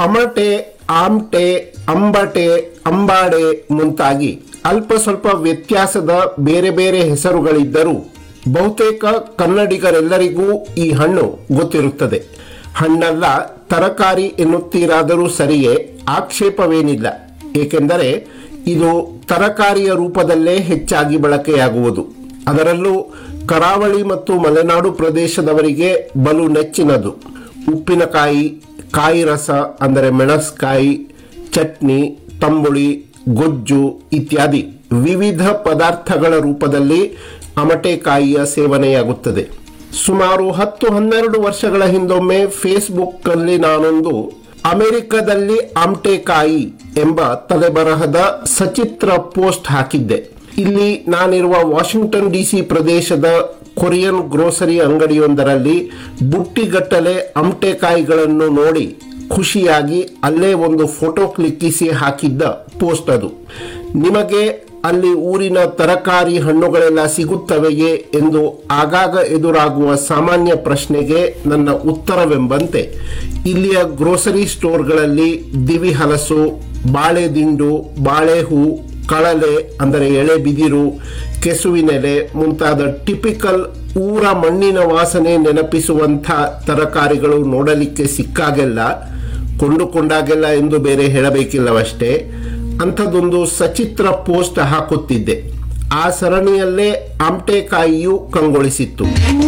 ಅಮಟೆ ಆಮ್ಟೆ ಅಂಬಟೆ ಅಂಬಾಡೆ ಮುಂತಾಗಿ ಅಲ್ಪ ಸ್ವಲ್ಪ ವ್ಯತ್ಯಾಸದ ಬೇರೆ ಬೇರೆ ಹೆಸರುಗಳಿದ್ದರೂ ಬಹುತೇಕ ಕನ್ನಡಿಗರೆಲ್ಲರಿಗೂ ಈ ಹಣ್ಣು ಗೊತ್ತಿರುತ್ತದೆ ಹಣ್ಣಲ್ಲ ತರಕಾರಿ ಎನ್ನುತ್ತೀರಾದರೂ ಸರಿಯೇ ಆಕ್ಷೇಪವೇನಿಲ್ಲ ಏಕೆಂದರೆ ಇದು ತರಕಾರಿಯ ರೂಪದಲ್ಲೇ ಹೆಚ್ಚಾಗಿ ಬಳಕೆಯಾಗುವುದು ಅದರಲ್ಲೂ ಕರಾವಳಿ ಮತ್ತು ಮಲೆನಾಡು ಪ್ರದೇಶದವರಿಗೆ ಬಲು ನೆಚ್ಚಿನದು ಉಪ್ಪಿನಕಾಯಿ ಕಾಯಿ ರಸ ಅಂದರೆ ಮೆಣಸ್ಕಾಯಿ ಚಟ್ನಿ ತಂಬುಳಿ ಗೊಜ್ಜು ಇತ್ಯಾದಿ ವಿವಿಧ ಪದಾರ್ಥಗಳ ರೂಪದಲ್ಲಿ ಅಮಟೆಕಾಯಿಯ ಸೇವನೆಯಾಗುತ್ತದೆ ಸುಮಾರು ಹತ್ತು ಹನ್ನೆರಡು ವರ್ಷಗಳ ಹಿಂದೊಮ್ಮೆ ಫೇಸ್ಬುಕ್ ಅಲ್ಲಿ ನಾನೊಂದು ಅಮೆರಿಕದಲ್ಲಿ ಆಮ್ಟೆಕಾಯಿ ಎಂಬ ತಲೆಬರಹದ ಸಚಿತ್ರ ಪೋಸ್ಟ್ ಹಾಕಿದ್ದೆ ಇಲ್ಲಿ ನಾನಿರುವ ವಾಷಿಂಗ್ಟನ್ ಡಿಸಿ ಪ್ರದೇಶದ ಕೊರಿಯನ್ ಗ್ರೋಸರಿ ಅಂಗಡಿಯೊಂದರಲ್ಲಿ ಬುಟ್ಟಿಗಟ್ಟಲೆ ಅಮಟೆಕಾಯಿಗಳನ್ನು ನೋಡಿ ಖುಷಿಯಾಗಿ ಅಲ್ಲೇ ಒಂದು ಫೋಟೋ ಕ್ಲಿಕ್ಕಿಸಿ ಹಾಕಿದ್ದ ಪೋಸ್ಟ್ ಅದು ನಿಮಗೆ ಅಲ್ಲಿ ಊರಿನ ತರಕಾರಿ ಹಣ್ಣುಗಳೆಲ್ಲ ಸಿಗುತ್ತವೆಯೇ ಎಂದು ಆಗಾಗ ಎದುರಾಗುವ ಸಾಮಾನ್ಯ ಪ್ರಶ್ನೆಗೆ ನನ್ನ ಉತ್ತರವೆಂಬಂತೆ ಇಲ್ಲಿಯ ಗ್ರೋಸರಿ ಸ್ಟೋರ್ಗಳಲ್ಲಿ ದಿವಿ ಹಲಸು ಬಾಳೆ ದಿಂಡು ಬಾಳೆಹೂ ಕಳಲೆ ಅಂದರೆ ಎಳೆ ಬಿದಿರು ಕೆಸುವಿನೆಲೆ ಮುಂತಾದ ಟಿಪಿಕಲ್ ಊರ ಮಣ್ಣಿನ ವಾಸನೆ ನೆನಪಿಸುವಂಥ ತರಕಾರಿಗಳು ನೋಡಲಿಕ್ಕೆ ಸಿಕ್ಕಾಗೆಲ್ಲ ಕೊಂಡುಕೊಂಡಾಗೆಲ್ಲ ಎಂದು ಬೇರೆ ಹೇಳಬೇಕಿಲ್ಲವಷ್ಟೇ ಅಂಥದ್ದೊಂದು ಸಚಿತ್ರ ಪೋಸ್ಟ್ ಹಾಕುತ್ತಿದ್ದೆ ಆ ಸರಣಿಯಲ್ಲೇ ಆಮ್ಟೆಕಾಯಿಯು ಕಂಗೊಳಿಸಿತ್ತು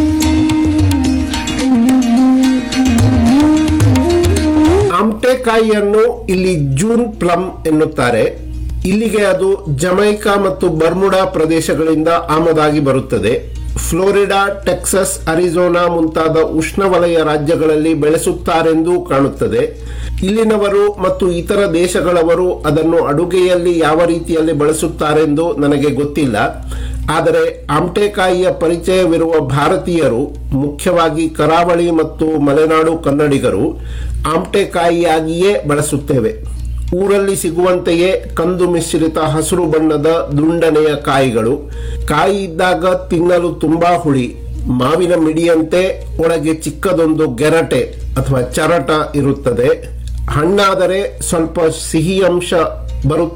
ಆಮ್ಟೆಕಾಯಿಯನ್ನು ಇಲ್ಲಿ ಜೂನ್ ಪ್ಲಮ್ ಎನ್ನುತ್ತಾರೆ ಇಲ್ಲಿಗೆ ಅದು ಜಮೈಕಾ ಮತ್ತು ಬರ್ಮುಡಾ ಪ್ರದೇಶಗಳಿಂದ ಆಮದಾಗಿ ಬರುತ್ತದೆ ಫ್ಲೋರಿಡಾ ಟೆಕ್ಸಸ್ ಅರಿಜೋನಾ ಮುಂತಾದ ಉಷ್ಣವಲಯ ರಾಜ್ಯಗಳಲ್ಲಿ ಬೆಳೆಸುತ್ತಾರೆಂದೂ ಕಾಣುತ್ತದೆ ಇಲ್ಲಿನವರು ಮತ್ತು ಇತರ ದೇಶಗಳವರು ಅದನ್ನು ಅಡುಗೆಯಲ್ಲಿ ಯಾವ ರೀತಿಯಲ್ಲಿ ಬಳಸುತ್ತಾರೆಂದು ನನಗೆ ಗೊತ್ತಿಲ್ಲ ಆದರೆ ಆಮ್ಟೆಕಾಯಿಯ ಪರಿಚಯವಿರುವ ಭಾರತೀಯರು ಮುಖ್ಯವಾಗಿ ಕರಾವಳಿ ಮತ್ತು ಮಲೆನಾಡು ಕನ್ನಡಿಗರು ಆಮ್ಟೆಕಾಯಿಯಾಗಿಯೇ ಬಳಸುತ್ತೇವೆ ಊರಲ್ಲಿ ಸಿಗುವಂತೆಯೇ ಕಂದು ಮಿಶ್ರಿತ ಹಸಿರು ಬಣ್ಣದ ದುಂಡನೆಯ ಕಾಯಿಗಳು ಕಾಯಿ ಇದ್ದಾಗ ತಿನ್ನಲು ತುಂಬಾ ಹುಳಿ ಮಾವಿನ ಮಿಡಿಯಂತೆ ಒಳಗೆ ಚಿಕ್ಕದೊಂದು ಗೆರಟೆ ಅಥವಾ ಚರಟ ಇರುತ್ತದೆ ಹಣ್ಣಾದರೆ ಸ್ವಲ್ಪ ಸಿಹಿ ಅಂಶ ಬರುತ್ತದೆ